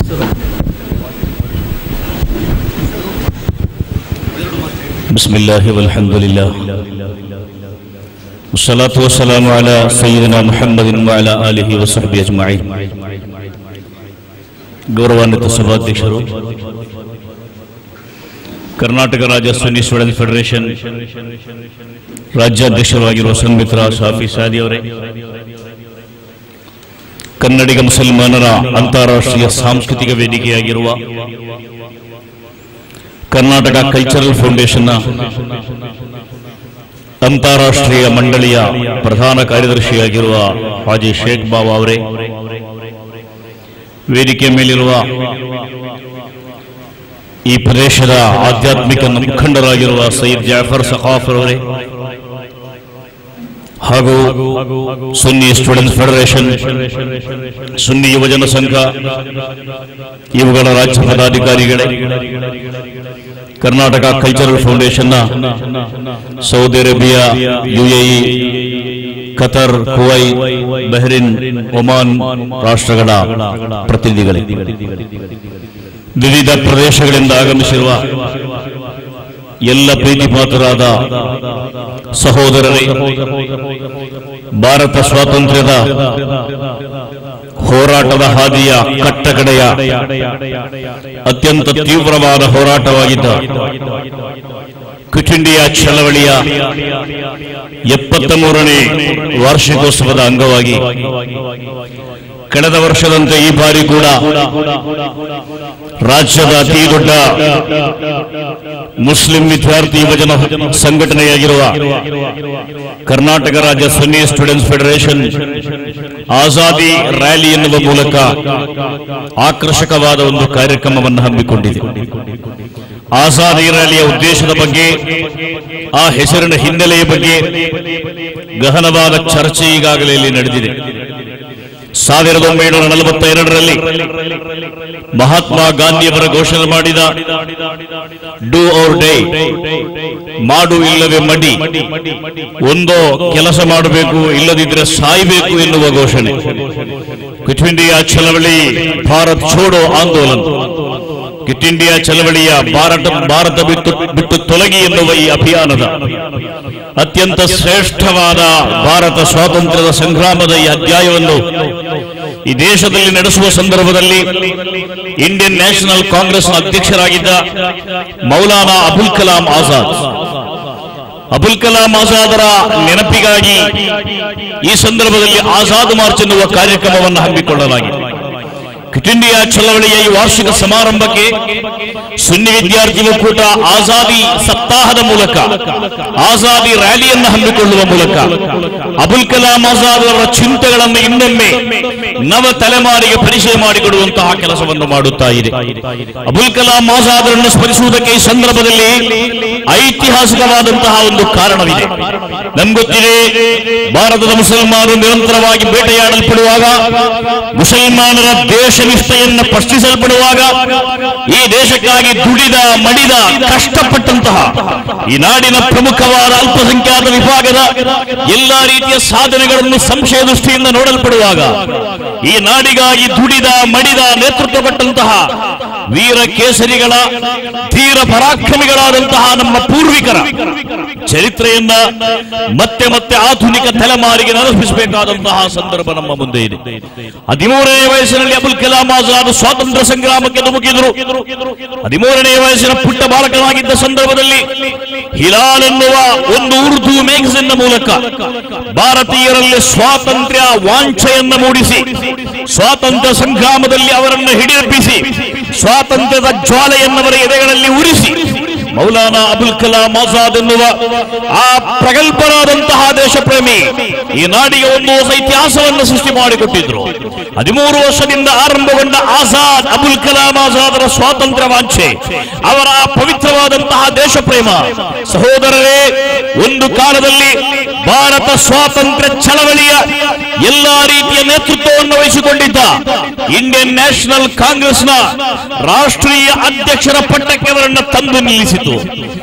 بسم الله والحمد لله والصلاة والسلام على سيدنا محمد وعلى آله وصحبه أجمعين ಗೌರವಾನ್ವಿತ ಸಭಾಧ್ಯಕ್ಷರು ಕರ್ನಾಟಕ ರಾಜ್ಯ ಸುನ್ನಿ ಸ್ಟೂಡೆಂಟ್ ಫೆಡರೇಷನ್ ರಾಜ್ಯಾಧ್ಯಕ್ಷರಾಗಿರುವ ಸಂಮಿತ್ರ ಶಾಫಿ ಸಾದಿ ಅವರೇ ಕನ್ನಡಿಗ ಮುಸಲ್ಮಾನರ ಅಂತಾರಾಷ್ಟ್ರೀಯ ಸಾಂಸ್ಕೃತಿಕ ವೇದಿಕೆಯಾಗಿರುವ ಕರ್ನಾಟಕ ಕಲ್ಚರಲ್ ಫೌಂಡೇಶನ್ನ ಅಂತಾರಾಷ್ಟ್ರೀಯ ಮಂಡಳಿಯ ಪ್ರಧಾನ ಕಾರ್ಯದರ್ಶಿಯಾಗಿರುವ ಹಾಜಿ ಶೇಖ್ ಬಾಬಾ ಅವರೇ ವೇದಿಕೆ ಮೇಲಿರುವ ಈ ಪ್ರದೇಶದ ಆಧ್ಯಾತ್ಮಿಕ ಮುಖಂಡರಾಗಿರುವ ಸೈಯದ್ ಜಾಫರ್ ಸಖಾಫರ್ ಅವರೇ ಹಾಗೂ ಸುನ್ನಿ ಸ್ಟೂಡೆಂಟ್ಸ್ ಫೆಡರೇಷನ್ ಸುನ್ನಿ ಯುವಜನ ಸಂಘ ಇವುಗಳ ರಾಜ್ಯ ಪದಾಧಿಕಾರಿಗಳೇ ಕರ್ನಾಟಕ ಕಲ್ಚರಲ್ ಫೌಂಡೇಶನ್ನ Saudi Arabia UAE Qatar Kuwait Bahrain Oman ರಾಷ್ಟ್ರಗಳ ಪ್ರತಿನಿಧಿಗಳೇ ವಿವಿಧ ಪ್ರದೇಶಗಳಿಂದ ಆಗಮಿಸಿರುವ ಎಲ್ಲ ಪ್ರೀತಿಪಾತ್ರರಾದ ಸಹೋದರರೇ ಭಾರತ ಸ್ವಾತಂತ್ರ್ಯದ ಹೋರಾಟದ ಹಾದಿಯ ಕಟ್ಟಕಡೆಯ ಅತ್ಯಂತ ತೀವ್ರವಾದ ಹೋರಾಟವಾಗಿದ್ದ ಕ್ವಿಟ್ ಇಂಡಿಯಾ ಚಳವಳಿಯ ಎಪ್ಪತ್ತ ಮೂರನೇ ವಾರ್ಷಿಕೋತ್ಸವದ ಅಂಗವಾಗಿ ಕಳೆದ ವರ್ಷದಂತೆ ಈ ಬಾರಿ ಕೂಡ ರಾಜ್ಯದ ಅತಿ ದೊಡ್ಡ ಮುಸ್ಲಿಂ ವಿದ್ಯಾರ್ಥಿ ಯುವಜನ ಸಂಘಟನೆಯಾಗಿರುವ ಕರ್ನಾಟಕ ರಾಜ್ಯ Sunni students federation Azadi rally ಎನ್ನುವ ಮೂಲಕ ಆಕರ್ಷಕವಾದ ಒಂದು ಕಾರ್ಯಕ್ರಮವನ್ನು ಹಮ್ಮಿಕೊಂಡಿದೆ ಆಜಾದಿ ರ್ಯಾಲಿಯ ಉದ್ದೇಶದ ಬಗ್ಗೆ ಆ ಹೆಸರಿನ ಹಿನ್ನೆಲೆಯ ಬಗ್ಗೆ ಗಹನವಾದ ಚರ್ಚೆ ಈಗಾಗಲೇ ಇಲ್ಲಿ ನಡೆದಿದೆ ಸಾವಿರದ ಒಂಬೈನೂರ ನಲವತ್ತ ಎರಡರಲ್ಲಿ ಮಹಾತ್ಮ ಗಾಂಧಿಯವರ ಘೋಷಣೆ ಮಾಡಿದ ಡೂ ಔರ್ ಡೇ ಮಾಡು ಇಲ್ಲವೇ ಮಡಿ ಒಂದೋ ಕೆಲಸ ಮಾಡಬೇಕು ಇಲ್ಲದಿದ್ರೆ ಸಾಯಬೇಕು ಎನ್ನುವ ಘೋಷಣೆ ಕ್ವಿಟ್ ಇಂಡಿಯಾ ಚಳವಳಿ ಭಾರತ್ ಛೋಡೋ ಆಂದೋಲನ ಕ್ವಿಟ್ ಇಂಡಿಯಾ ಚಳವಳಿಯ ಭಾರತ ಭಾರತ ಬಿಟ್ಟು ಬಿಟ್ಟು ತೊಲಗಿ ಎನ್ನುವ ಈ ಅಭಿಯಾನದ ಅತ್ಯಂತ ಶ್ರೇಷ್ಠವಾದ ಭಾರತ ಸ್ವಾತಂತ್ರ್ಯದ ಸಂಗ್ರಾಮದ ಈ ಅಧ್ಯಾಯವನ್ನು ಈ ದೇಶದಲ್ಲಿ ನಡೆಸುವ ಸಂದರ್ಭದಲ್ಲಿ ಇಂಡಿಯನ್ ನ್ಯಾಷನಲ್ ಕಾಂಗ್ರೆಸ್ನ ಅಧ್ಯಕ್ಷರಾಗಿದ್ದ ಮೌಲಾನಾ ಅಬುಲ್ ಕಲಾಂ ಆಜಾದ್ ಅಬುಲ್ ಕಲಾಂ ಆಜಾದರ ನೆನಪಿಗಾಗಿ ಈ ಸಂದರ್ಭದಲ್ಲಿ ಆಜಾದ್ ಮಾರ್ಚ್ ಎನ್ನುವ ಕಾರ್ಯಕ್ರಮವನ್ನು ಹಮ್ಮಿಕೊಳ್ಳಲಾಗಿದೆ ಕ್ವಿಟ್ ಇಂಡಿಯಾ ಚಳವಳಿಯ ಈ ವಾರ್ಷಿಕ ಸಮಾರಂಭಕ್ಕೆ ಸುನ್ನಿ ವಿದ್ಯಾರ್ಥಿ ಒಕ್ಕೂಟ ಆಜಾದಿ ಸಪ್ತಾಹದ ಮೂಲಕ ಆಜಾದಿ ರ್ಯಾಲಿಯನ್ನು ಹಮ್ಮಿಕೊಳ್ಳುವ ಮೂಲಕ ಅಬುಲ್ ಕಲಾಂ ಆಜಾದ್ ಅವರ ಚಿಂತೆಗಳನ್ನು ಇನ್ನೊಮ್ಮೆ ನವ ತಲೆಮಾರಿಗೆ ಪರಿಚಯ ಮಾಡಿಕೊಡುವಂತಹ ಕೆಲಸವನ್ನು ಮಾಡುತ್ತಾ ಇದೆ ಅಬುಲ್ ಕಲಾಂ ಆಜಾದ್ ಅವರನ್ನು ಸ್ಮರಿಸುವುದಕ್ಕೆ ಈ ಸಂದರ್ಭದಲ್ಲಿ ಐತಿಹಾಸಿಕವಾದಂತಹ ಒಂದು ಕಾರಣವಿದೆ ನಮ್ಗೊತ್ತಿದೆ ಭಾರತದ ಮುಸಲ್ಮಾನರು ನಿರಂತರವಾಗಿ ಬೇಟೆಯಾಡಲ್ಪಡುವಾಗ ಮುಸಲ್ಮಾನರ ದೇಶ ನಿಷ್ಠೆಯನ್ನು ಪ್ರಶ್ನಿಸಲ್ಪಡುವಾಗ ಈ ದೇಶಕ್ಕಾಗಿ ದುಡಿದ ಮಡಿದ ಕಷ್ಟಪಟ್ಟಂತಹ ಈ ನಾಡಿನ ಪ್ರಮುಖವಾದ ಅಲ್ಪಸಂಖ್ಯಾತ ವಿಭಾಗದ ಎಲ್ಲಾ ರೀತಿಯ ಸಾಧನೆಗಳನ್ನು ಸಂಶಯ ದೃಷ್ಟಿಯಿಂದ ನೋಡಲ್ಪಡುವಾಗ ಈ ನಾಡಿಗಾಗಿ ದುಡಿದ ಮಡಿದ ನೇತೃತ್ವ ಕೊಟ್ಟಂತಹ ವೀರ ಕೇಸರಿಗಳ ಧೀರ ಪರಾಕ್ರಮಿಗಳಾದಂತಹ ನಮ್ಮ ಪೂರ್ವಿಕರ ಚರಿತ್ರೆಯನ್ನ ಮತ್ತೆ ಮತ್ತೆ ಆಧುನಿಕ ತಲೆಮಾರಿಗೆ ನೆನಪಿಸಬೇಕಾದಂತಹ ಸಂದರ್ಭ ನಮ್ಮ ಮುಂದೆ ಇದೆ ಹದಿಮೂರನೇ ವಯಸ್ಸಿನಲ್ಲಿ ಅಬುಲ್ ಕಲಾಂ ಆಜಾದ್ ಸ್ವಾತಂತ್ರ್ಯ ಸಂಗ್ರಾಮಕ್ಕೆ ಧುಮುಕಿದ್ರು ಹದಿಮೂರನೇ ವಯಸ್ಸಿನ ಪುಟ್ಟ ಬಾಲಕನಾಗಿದ್ದ ಸಂದರ್ಭದಲ್ಲಿ ಹಿಲಾಲ್ ಎನ್ನುವ ಒಂದು ಉರ್ದು ಮ್ಯಾಗಝಿನ್ ಮೂಲಕ ಭಾರತೀಯರಲ್ಲಿ ಸ್ವಾತಂತ್ರ್ಯ ವಾಂಛೆಯನ್ನು ಮೂಡಿಸಿ ಸ್ವಾತಂತ್ರ್ಯ ಸಂಗ್ರಾಮದಲ್ಲಿ ಅವರನ್ನು ಹಿಡಿಯಪ್ಪಿಸಿ ಸ್ವಾತಂತ್ರ್ಯದ ಜ್ವಾಲೆಯನ್ನವರ ಎದೆಗಳಲ್ಲಿ ಉರಿಸಿ ಮೌಲಾನಾ ಅಬುಲ್ ಕಲಾಂ ಆಜಾದ್ ಎನ್ನುವ ಆ ಪ್ರಗಲ್ಭರಾದಂತಹ ದೇಶಪ್ರೇಮಿ ಈ ನಾಡಿಗೆ ಒಂದು ಹೊಸ ಇತಿಹಾಸವನ್ನು ಸೃಷ್ಟಿ ಮಾಡಿಕೊಟ್ಟಿದ್ರು ಹದಿಮೂರು ವರ್ಷದಿಂದ ಆರಂಭಗೊಂಡ ಆಜಾದ್ ಅಬುಲ್ ಕಲಾಂ ಆಜಾದರ ಸ್ವಾತಂತ್ರ್ಯ ವಾಂಛೆ ಅವರ ಆ ಪವಿತ್ರವಾದಂತಹ ದೇಶ ಪ್ರೇಮ ಸಹೋದರರೇ ಒಂದು ಕಾಲದಲ್ಲಿ ಭಾರತ ಸ್ವಾತಂತ್ರ್ಯ ಚಳವಳಿಯ ಎಲ್ಲಾ ರೀತಿಯ ನೇತೃತ್ವವನ್ನು ವಹಿಸಿಕೊಂಡಿದ್ದ ಇಂಡಿಯನ್ ನ್ಯಾಷನಲ್ ಕಾಂಗ್ರೆಸ್ನ ರಾಷ್ಟ್ರೀಯ ಅಧ್ಯಕ್ಷರ ಪಟ್ಟಕ್ಕೆ ಅವರನ್ನು ತಂದು ನಿಲ್ಲಿಸಿತು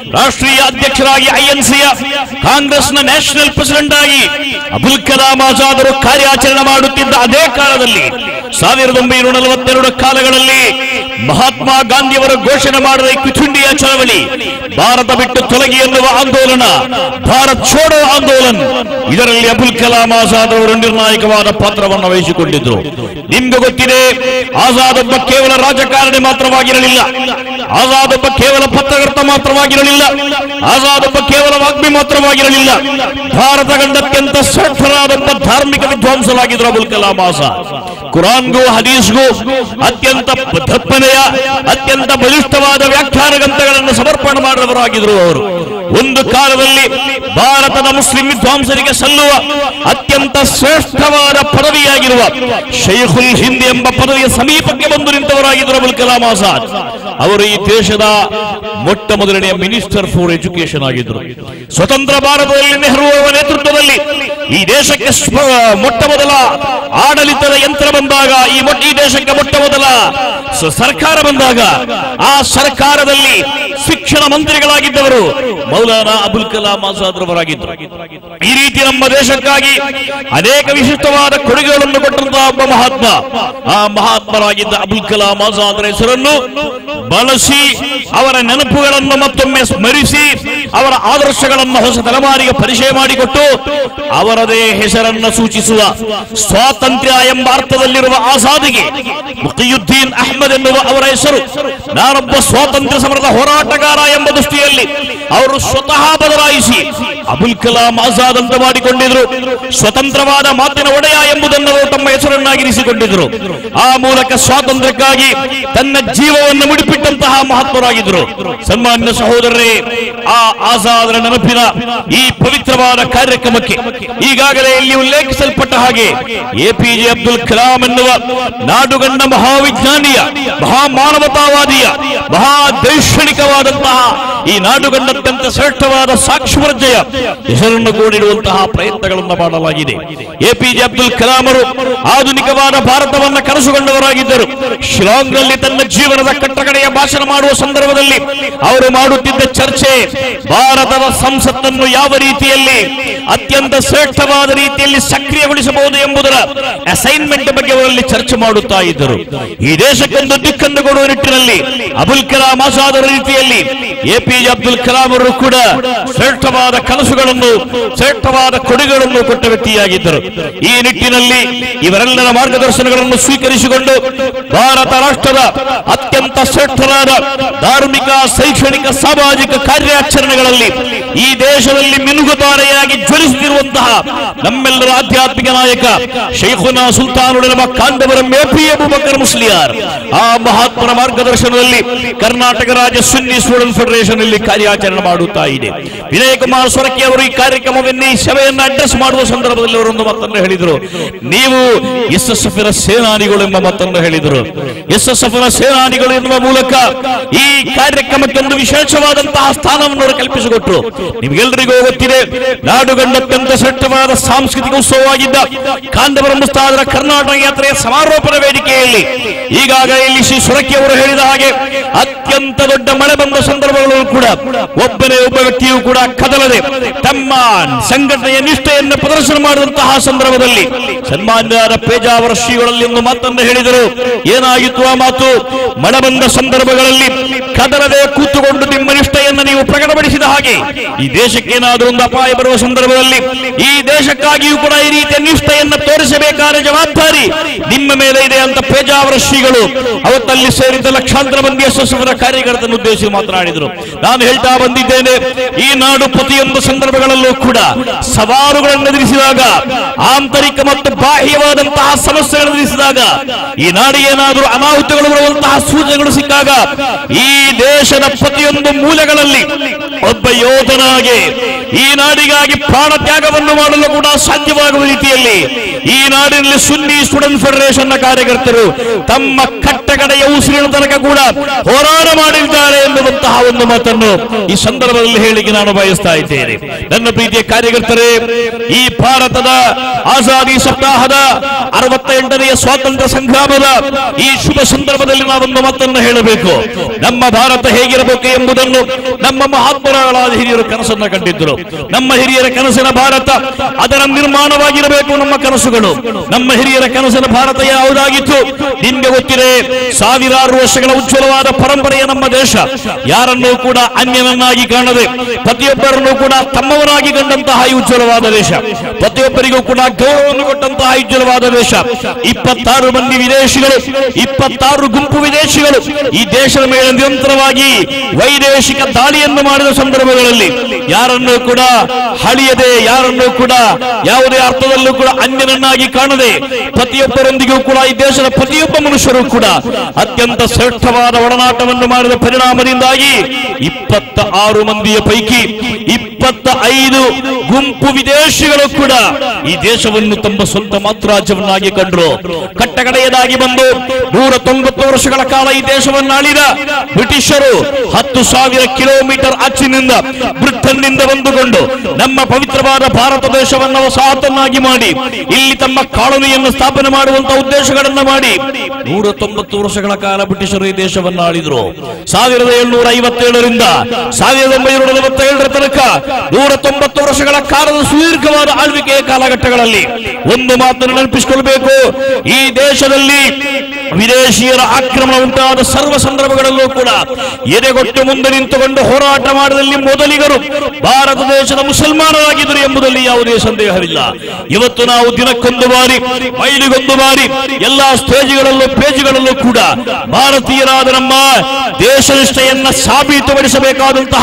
ರಾಷ್ಟ್ರೀಯ ಅಧ್ಯಕ್ಷರಾಗಿ ಐಎನ್ಸಿಯ ಕಾಂಗ್ರೆಸ್ನ ನ್ಯಾಷನಲ್ ಪ್ರೆಸಿಡೆಂಟ್ ಆಗಿ ಅಬುಲ್ ಕಲಾಂ ಆಜಾದ್ ಅವರು ಕಾರ್ಯಾಚರಣೆ ಮಾಡುತ್ತಿದ್ದ ಅದೇ ಕಾಲದಲ್ಲಿ ಸಾವಿರದ ಒಂಬೈನೂರ ನಲವತ್ತೆರಡು ಕಾಲಗಳಲ್ಲಿ ಮಹಾತ್ಮ ಗಾಂಧಿಯವರು ಘೋಷಣೆ ಮಾಡಿದ ಈ ಕ್ವಿಟ್ ಇಂಡಿಯಾ ಚಳವಳಿ ಭಾರತ ಬಿಟ್ಟು ತೊಲಗಿ ಎನ್ನುವ ಆಂದೋಲನ ಭಾರತ್ ಛೋಡೋ ಆಂದೋಲನ್ ಇದರಲ್ಲಿ ಅಬುಲ್ ಕಲಾಂ ಆಜಾದ್ ಅವರು ನಿರ್ಣಾಯಕವಾದ ಪಾತ್ರವನ್ನು ವಹಿಸಿಕೊಂಡಿದ್ರು ನಿಮ್ಗೆ ಗೊತ್ತಿದೆ ಆಜಾದ್ ಒಬ್ಬ ಕೇವಲ ರಾಜಕಾರಣಿ ಮಾತ್ರವಾಗಿರಲಿಲ್ಲ ಆಜಾದ್ ಒಬ್ಬ ಕೇವಲ ಪತ್ರಕರ್ತ ಮಾತ್ರವಾಗಿರಲಿಲ್ಲ ಆಜಾದ್ ಒಬ್ಬ ಕೇವಲ ವಾಗ್ಮಿ ಮಾತ್ರವಾಗಿರಲಿಲ್ಲ ಭಾರತ ಕಂಡ ಅತ್ಯಂತ ಶ್ರೇಷ್ಠರಾದ ಒಬ್ಬ ಧಾರ್ಮಿಕ ವಿದ್ವಾಂಸರಾಗಿದ್ರು ಅಬುಲ್ ಕಲಾಂ ಆಜಾದ್ ಕುರಾನ್ಗೂ ಹದೀಸ್ಗೂ ಅತ್ಯಂತ ದಪ್ಪನೆಯ ಅತ್ಯಂತ ಬಲಿಷ್ಠವಾದ ವ್ಯಾಖ್ಯಾನ ಗ್ರಂಥಗಳನ್ನು ಸಮರ್ಪಣೆ ಮಾಡಿದವರಾಗಿದ್ರು ಅವರು ಒಂದು ಕಾಲದಲ್ಲಿ ಭಾರತದ ಮುಸ್ಲಿಂ ವಿದ್ವಾಂಸರಿಗೆ ಸಲ್ಲುವ ಅತ್ಯಂತ ಶ್ರೇಷ್ಠವಾದ ಪದವಿಯಾಗಿರುವ ಶೈಖುಲ್ ಹಿಂದ್ ಎಂಬ ಪದವಿಯ ಸಮೀಪಕ್ಕೆ ಬಂದು ನಿಂತವರಾಗಿದ್ದರು ಅಬುಲ್ ಕಲಾಂ ಆಜಾದ್ ಅವರು ಈ ದೇಶದ ಮೊಟ್ಟ ಮೊದಲನೆಯ ಮಿನಿಸ್ಟರ್ ಫಾರ್ ಎಜುಕೇಶನ್ ಆಗಿದ್ದರು ಸ್ವತಂತ್ರ ಭಾರತದಲ್ಲಿ ನೆಹರು ಅವರ ನೇತೃತ್ವದಲ್ಲಿ ಈ ದೇಶಕ್ಕೆ ಸ್ವ- ಮೊಟ್ಟ ಮೊದಲ ಆಡಳಿತದ ಯಂತ್ರ ಬಂದಾಗ ಈ ಮೊಟ್ಟ ಈ ದೇಶಕ್ಕೆ ಮೊಟ್ಟ ಮೊದಲ ಸ- ಸರ್ಕಾರ ಬಂದಾಗ ಆ ಸರ್ಕಾರದಲ್ಲಿ ಶಿಕ್ಷಣ ಮಂತ್ರಿಗಳಾಗಿದ್ದವರು ಮೌಲಾನಾ ಅಬುಲ್ ಕಲಾಂ ಆಜಾದ್ ರವರಾಗಿದ್ದರು ಈ ರೀತಿ ನಮ್ಮ ದೇಶಕ್ಕಾಗಿ ಅನೇಕ ವಿಶಿಷ್ಟವಾದ ಕೊಡುಗೆಗಳನ್ನು ಕೊಟ್ಟಂತಹ ಒಬ್ಬ ಮಹಾತ್ಮ ಆ ಮಹಾತ್ಮರಾಗಿದ್ದ ಅಬುಲ್ ಕಲಾಂ ಆಜಾದ್ ಹೆಸರನ್ನು ಬಳಸಿ ಅವರ ನೆನಪುಗಳನ್ನು ಮತ್ತೊಮ್ಮೆ ಸ್ಮರಿಸಿ ಅವರ ಆದರ್ಶಗಳನ್ನು ಹೊಸ ತಲೆಮಾರಿಗೆ ಪರಿಚಯ ಮಾಡಿಕೊಟ್ಟು ಅವರದೇ ಹೆಸರನ್ನು ಸೂಚಿಸುವ ಸ್ವಾತಂತ್ರ್ಯ ಎಂಬ ಅರ್ಥದಲ್ಲಿರುವ ಆಜಾದಿಗೆ ಮುಖಿಯುದ್ದೀನ್ ಅಹ್ಮದ್ ಎನ್ನುವ ಅವರ ಹೆಸರು ನಾನೊಬ್ಬ ಸ್ವಾತಂತ್ರ್ಯ ಸಮರದ ಹೋರಾಟಗಾರ ಎಂಬ ದೃಷ್ಟಿಯಲ್ಲಿ ಅವರು ಸ್ವತಃ ಬದಲಾಯಿಸಿ ಅಬುಲ್ ಕಲಾಂ ಆಜಾದ್ ಅಂತ ಮಾಡಿಕೊಂಡಿದ್ರು ಸ್ವತಂತ್ರವಾದ ಮಾತಿನ ಒಡೆಯ ಎಂಬುದನ್ನು ಅವರು ತಮ್ಮ ಹೆಸರನ್ನಾಗಿರಿಸಿಕೊಂಡಿದ್ರು ಆ ಮೂಲಕ ಸ್ವಾತಂತ್ರ್ಯಕ್ಕಾಗಿ ತನ್ನ ಜೀವವನ್ನು ಮುಡಿಪಿಟ್ಟಂತಹ ಮಹತ್ವರಾಗಿದ್ರು ಸನ್ಮಾನ್ಯ ಸಹೋದರರೇ ಆ ಆಜಾದರ ನೆನಪಿನ ಈ ಪವಿತ್ರವಾದ ಕಾರ್ಯಕ್ರಮಕ್ಕೆ ಈಗಾಗಲೇ ಇಲ್ಲಿ ಉಲ್ಲೇಖಿಸಲ್ಪಟ್ಟ ಹಾಗೆ ಎಪಿಜೆ ಅಬ್ದುಲ್ ಕಲಾಂ ಎನ್ನುವ ನಾಡುಗಂಡ ಮಹಾವಿಜ್ಞಾನಿಯ ಮಹಾಮಾನವತಾವಾದಿಯ ಮಹಾ ದೈಕ್ಷಣಿಕವಾದಂತಹ ಈ ನಾಡುಗಂಡ ಅತ್ಯಂತ ಶ್ರೇಷ್ಠವಾದ ಸಾಕ್ಷಿ ವರ್ಜಯ ಹೆಸರನ್ನು ಕೂಡಿಡುವಂತಹ ಪ್ರಯತ್ನಗಳನ್ನು ಮಾಡಲಾಗಿದೆ ಎಪಿಜೆ ಅಬ್ದುಲ್ ಕಲಾಂ ಅವರು ಆಧುನಿಕವಾದ ಭಾರತವನ್ನ ಕನಸುಗೊಂಡವರಾಗಿದ್ದರು ಶಿಲಾಂಗ್ನಲ್ಲಿ ತನ್ನ ಜೀವನದ ಕಟ್ಟಕಡೆಯ ಭಾಷಣ ಮಾಡುವ ಸಂದರ್ಭದಲ್ಲಿ ಅವರು ಮಾಡುತ್ತಿದ್ದ ಚರ್ಚೆ ಭಾರತದ ಸಂಸತ್ತನ್ನು ಯಾವ ರೀತಿಯಲ್ಲಿ ಅತ್ಯಂತ ಶ್ರೇಷ್ಠವಾದ ರೀತಿಯಲ್ಲಿ ಸಕ್ರಿಯಗೊಳಿಸಬಹುದು ಎಂಬುದರ ಅಸೈನ್ಮೆಂಟ್ ಬಗ್ಗೆ ಅವರಲ್ಲಿ ಚರ್ಚೆ ಮಾಡುತ್ತಾ ಇದ್ದರು ಈ ದೇಶಕ್ಕೊಂದು ದಿಕ್ಕನ್ನು ಕೊಡುವ ನಿಟ್ಟಿನಲ್ಲಿ ಅಬುಲ್ ಕಲಾಂ ಆಜಾದ್ ಅವರ ರೀತಿಯಲ್ಲಿ ಎಪಿಜೆ ಅಬ್ದುಲ್ ಕಲಾಂ ಅವರು ಕೂಡ ಶ್ರೇಷ್ಠವಾದ ಕನಸುಗಳನ್ನು ಶ್ರೇಷ್ಠವಾದ ಕೊಡುಗೆಗಳನ್ನು ಕೊಟ್ಟ ವ್ಯಕ್ತಿಯಾಗಿದ್ದರು ಈ ನಿಟ್ಟಿನಲ್ಲಿ ಇವರೆಲ್ಲರ ಮಾರ್ಗದರ್ಶನಗಳನ್ನು ಸ್ವೀಕರಿಸಿಕೊಂಡು ಭಾರತ ರಾಷ್ಟ್ರದ ಅತ್ಯಂತ ಶ್ರೇಷ್ಠರಾದ ಧಾರ್ಮಿಕ ಶೈಕ್ಷಣಿಕ ಸಾಮಾಜಿಕ ಕಾರ್ಯಾಚರಣೆಗಳಲ್ಲಿ ಈ ದೇಶದಲ್ಲಿ ಮಿನುಗುತಾರೆಯಾಗಿ ಜ್ವಲಿಸುತ್ತಿರುವಂತಹ ನಮ್ಮೆಲ್ಲರ ಆಧ್ಯಾತ್ಮಿಕ ನಾಯಕ ಶೈಖುನಾ ಸುಲ್ತಾನುಲ್ ಕಾಂಡವರ ಮೇಪಿ ಅಬುಬಕರ್ ಮುಸ್ಲಿಯಾರ್ ಆ ಮಹಾತ್ಮನ ಮಾರ್ಗದರ್ಶನದಲ್ಲಿ ಕರ್ನಾಟಕ ರಾಜ್ಯ ಸುನ್ನಿ ಸ್ಟೂಡೆಂಟ್ ಫೆಡರೇಷನ್ ಇಲ್ಲಿ ಕಾರ್ಯಾಚರಣೆ ಮಾಡುತ್ತಾ ಇದೆ ವಿನಯ್ ಕುಮಾರ್ ಸೊರಕೆ ಅವರು ಈ ಕಾರ್ಯಕ್ರಮವನ್ನು ಈ ಸಭೆಯನ್ನು ಅಡ್ರೆಸ್ ಮಾಡುವ ಸಂದರ್ಭದಲ್ಲಿ ಅವರೊಂದು ಮಾತನ್ನು ಹೇಳಿದರು ನೀವು ಎಸ್ ಎಸ್ ಎಫ್ ಸೇನಾನಿಗಳು ಎಂಬ ಮಾತನ್ನು ಹೇಳಿದರು ಎಸ್ ಎಸ್ ಎಫ್ ಸೇನಾನಿಗಳು ಎನ್ನುವ ಮೂಲಕ ಈ ಕಾರ್ಯಕ್ರಮಕ್ಕೆ ಒಂದು ವಿಶೇಷವಾದಂತಹ ಸ್ಥಾನವನ್ನು ಅವರು ಕಲ್ಪಿಸಿಕೊಟ್ರು ನಿಮ್ಗೆಲ್ಲರಿಗೂ ಗೊತ್ತಿದೆ ನಾಡುಗಂಡ ಅತ್ಯಂತ ಶ್ರೇಷ್ಠವಾದ ಸಾಂಸ್ಕೃತಿಕ ಉತ್ಸವವಾಗಿದ್ದ ಕಾಂಡವರ ಮುಸ್ತಾದರ ಕರ್ನಾಟಕ ಯಾತ್ರೆಯ ಸಮಾರೋಪದ ವೇದಿಕೆಯಲ್ಲಿ ಈಗಾಗಲೇ ಇಲ್ಲಿ ಶ್ರೀ ಸೊರಕೆ ಅವರು ಹೇಳಿದ ಹಾಗೆ ಅತ್ಯಂತ ದೊಡ್ಡ ಮಳೆ ಬಂದ ಸಂದರ್ಭಗಳು ಕೂಡ ಒಬ್ಬನೇ ಒಬ್ಬ ವ್ಯಕ್ತಿಯು ಕೂಡ ಕದಲದೆ ತಮ್ಮ ಸಂಘಟನೆಯ ನಿಷ್ಠೆಯನ್ನು ಪ್ರದರ್ಶನ ಮಾಡಿದಂತಹ ಸಂದರ್ಭದಲ್ಲಿ ಸನ್ಮಾನ್ಯರಾದ ಪೇಜಾವರ ಶ್ರೀಗಳಲ್ಲಿ ಒಂದು ಮಾತನ್ನು ಹೇಳಿದರು ಏನಾಗಿತ್ತು ಆ ಮಾತು ಮಳೆ ಬಂದ ಸಂದರ್ಭಗಳಲ್ಲಿ ಕದಲದೆ ಕೂತುಕೊಂಡು ನಿಮ್ಮ ನಿಷ್ಠೆಯನ್ನು ನೀವು ಪ್ರಕಟಪಡಿಸಿದ ಹಾಗೆ ಈ ದೇಶಕ್ಕೆ ಏನಾದರೂ ಒಂದು ಅಪಾಯ ಬರುವ ಸಂದರ್ಭದಲ್ಲಿ ಈ ದೇಶಕ್ಕಾಗಿಯೂ ಕೂಡ ಈ ರೀತಿಯ ನಿಷ್ಠೆಯನ್ನು ತೋರಿಸಬೇಕಾದ ಜವಾಬ್ದಾರಿ ನಿಮ್ಮ ಮೇಲೆ ಇದೆ ಅಂತ ಪೇಜಾವರ ಶ್ರೀಗಳು ಅವತ್ತಲ್ಲಿ ಸೇರಿದ್ದ ಲಕ್ಷಾಂತರ ಮಂದಿ ಯಶಸ್ವರ ಕಾರ್ಯಕರ್ತರನ್ನು ಉದ್ದೇಶಿಸಿ ಮಾತನಾಡಿದರು ನಾನು ಹೇಳ್ತಾ ಬಂದಿದ್ದೇನೆ ಈ ನಾಡು ಪ್ರತಿಯೊಂದು ಸಂದರ್ಭಗಳಲ್ಲೂ ಕೂಡ ಸವಾಲುಗಳನ್ನು ಎದುರಿಸಿದಾಗ ಆಂತರಿಕ ಮತ್ತು ಬಾಹ್ಯವಾದಂತಹ ಸಮಸ್ಯೆಗಳನ್ನು ಎದುರಿಸಿದಾಗ ಈ ನಾಡಿಗೆ ಏನಾದರೂ ಅನಾಹುತಗಳು ಬರುವಂತಹ ಸೂಚನೆಗಳು ಸಿಕ್ಕಾಗ ಈ ದೇಶದ ಪ್ರತಿಯೊಂದು ಮೂಲೆಗಳಲ್ಲಿ ಒಬ್ಬ ಯೋಧನಾಗಿ ಈ ನಾಡಿಗಾಗಿ ಪ್ರಾಣ ತ್ಯಾಗವನ್ನು ಮಾಡಲು ಕೂಡ ಸಾಧ್ಯವಾಗುವ ರೀತಿಯಲ್ಲಿ ಈ ನಾಡಿನಲ್ಲಿ ಸುನ್ನಿ ಸ್ಟೂಡೆಂಟ್ ಫೆಡರೇಷನ್ ನ ಕಾರ್ಯಕರ್ತರು ತಮ್ಮ ಕಟ್ಟಕಡೆಯ ಉಸಿರಿನ ತನಕ ಕೂಡ ಹೋರಾಟ ಮಾಡಿದ್ದಾರೆ ಎನ್ನುವಂತಹ ಒಂದು ಮಾತನ್ನು ಈ ಸಂದರ್ಭದಲ್ಲಿ ಹೇಳಿಕೆ ನಾನು ಬಯಸ್ತಾ ಇದ್ದೇನೆ ನನ್ನ ಪ್ರೀತಿಯ ಕಾರ್ಯಕರ್ತರೇ ಈ ಭಾರತದ ಆಜಾದಿ ಸಪ್ತಾಹದ ಅರವತ್ತ ಎಂಟನೆಯ ಸ್ವಾತಂತ್ರ್ಯ ಸಂಗ್ರಾಮದ ಈ ಶುಭ ಸಂದರ್ಭದಲ್ಲಿ ನಾವೊಂದು ಮಾತನ್ನು ಹೇಳಬೇಕು ನಮ್ಮ ಭಾರತ ಹೇಗಿರಬೇಕು ಎಂಬುದನ್ನು ನಮ್ಮ ಮಹಾತ್ಮರಾದ ಹಿರಿಯರು ಕನಸನ್ನ ಕಂಡಿದ್ದರು ನಮ್ಮ ಹಿರಿಯರ ಕನಸಿನ ಭಾರತ ಅದರ ನಿರ್ಮಾಣವಾಗಿರಬೇಕು ನಮ್ಮ ಕನಸುಗಳು ನಮ್ಮ ಹಿರಿಯರ ಕನಸಿನ ಭಾರತ ಯಾವುದಾಗಿತ್ತು ನಿಮ್ಗೆ ಗೊತ್ತಿದೆ ಸಾವಿರಾರು ವರ್ಷಗಳ ಉಜ್ವಲವಾದ ಪರಂಪರೆಯ ನಮ್ಮ ದೇಶ ಯಾರನ್ನೂ ಕೂಡ ಅನ್ಯನನ್ನಾಗಿ ಕಾಣದೆ ಪ್ರತಿಯೊಬ್ಬರನ್ನು ಕೂಡ ತಮ್ಮವರಾಗಿ ಕಂಡಂತಹ ಈ ಉಜ್ವಲವಾದ ದೇಶ ಪ್ರತಿಯೊಬ್ಬರಿಗೂ ಕೂಡ ಗೌರವವನ್ನು ಕೊಟ್ಟಂತಹ ಈ ಉಜ್ವಲವಾದ ದೇಶ ಇಪ್ಪತ್ತಾರು ಮಂದಿ ವಿದೇಶಿಗಳು ಇಪ್ಪತ್ತಾರು ಗುಂಪು ವಿದೇಶಿಗಳು ಈ ದೇಶದ ಮೇಲೆ ನಿರಂತರವಾಗಿ ವೈದೇಶಿಕ ದಾಳಿಯನ್ನು ಮಾಡಿದ ಸಂದರ್ಭಗಳಲ್ಲಿ ಯಾರನ್ನೂ ಕೂಡ ಹಳಿಯದೆ ಯಾರನ್ನೂ ಕೂಡ ಯಾವುದೇ ಅರ್ಥದಲ್ಲೂ ಕೂಡ ಅನ್ಯನನ್ನಾಗಿ ಕಾಣದೆ ಪ್ರತಿಯೊಬ್ಬರೊಂದಿಗೂ ಕೂಡ ಈ ದೇಶದ ಪ್ರತಿಯೊಬ್ಬ ಮನುಷ್ಯರು ಕೂಡ ಅತ್ಯಂತ ಶ್ರೇಷ್ಠವಾದ ಒಡನಾಟವನ್ನು ಮಾಡಿದ ಪರಿಣಾಮದಿಂದಾಗಿ ಇಪ್ಪತ್ತ ಆರು ಮಂದಿಯ ಪೈಕಿ ಇಪ್ಪತ್ತ ಐದು ಗುಂಪು ವಿದೇಶಿಗಳು ಕೂಡ ಈ ದೇಶವನ್ನು ತಮ್ಮ ಸ್ವಂತ ಮಾತೃರಾಜ್ಯವನ್ನಾಗಿ ಕಂಡರು ಕಟ್ಟಕಡೆಯದಾಗಿ ಬಂದು ನೂರ ತೊಂಬತ್ತು ವರ್ಷಗಳ ಕಾಲ ಈ ದೇಶವನ್ನು ಆಳಿದ ಬ್ರಿಟಿಷರು ಹತ್ತು ಸಾವಿರ ಕಿಲೋಮೀಟರ್ ಅಚ್ಚಿನಿಂದ ಬ್ರಿಟನ್ನಿಂದ ಬಂದುಕೊಂಡು ನಮ್ಮ ಪವಿತ್ರವಾದ ಭಾರತ ದೇಶವನ್ನು ವಸಾಹತನ್ನಾಗಿ ಮಾಡಿ ಇಲ್ಲಿ ತಮ್ಮ ಕಾಲೋನಿಯನ್ನು ಸ್ಥಾಪನೆ ಮಾಡುವಂತಹ ಉದ್ದೇಶಗಳನ್ನ ಮಾಡಿ ನೂರ ತೊಂಬತ್ತು ವರ್ಷಗಳ ಕಾಲ ಬ್ರಿಟಿಷರು ಈ ದೇಶವನ್ನು ಆಳಿದ್ರು ಸಾವಿರದ ಏಳ್ನೂರ ಐವತ್ತೇಳರಿಂದ ಸಾವಿರದ ಒಂಬೈನೂರ ನಲವತ್ತೇಳರ ತನಕ ನೂರ ತೊಂಬತ್ತು ವರ್ಷಗಳ ಕಾಲದ ಸುದೀರ್ಘವಾದ ಆಳ್ವಿಕೆಯ ಕಾಲಘಟ್ಟಗಳಲ್ಲಿ ಒಂದು ಮಾತನ್ನು ನೆನಪಿಸಿಕೊಳ್ಬೇಕು ಈ ದೇಶದಲ್ಲಿ ವಿದೇಶಿಯರ ಆಕ್ರಮಣ ಉಂಟಾದ ಸರ್ವ ಸಂದರ್ಭಗಳಲ್ಲೂ ಕೂಡ ಎದೆಗೊಟ್ಟು ಮುಂದೆ ನಿಂತುಕೊಂಡು ಹೋರಾಟ ಮಾಡಿದಲ್ಲಿ ಮೊದಲಿಗರು ಭಾರತ ದೇಶದ ಮುಸಲ್ಮಾನರಾಗಿದ್ದರು ಎಂಬುದರಲ್ಲಿ ಯಾವುದೇ ಸಂದೇಹವಿಲ್ಲ ಇವತ್ತು ನಾವು ದಿನಕ್ಕೊಂದು ಬಾರಿ ಮೈಲಿಗೊಂದು ಬಾರಿ ಎಲ್ಲಾ ಸ್ಟೇಜ್ಗಳಲ್ಲೂ ಪೇಜ್ಗಳಲ್ಲೂ ಕೂಡ ಭಾರತೀಯರಾದ ನಮ್ಮ ದೇಶನಿಷ್ಠೆಯನ್ನ ಸಾಬೀತುಪಡಿಸಬೇಕಾದಂತಹ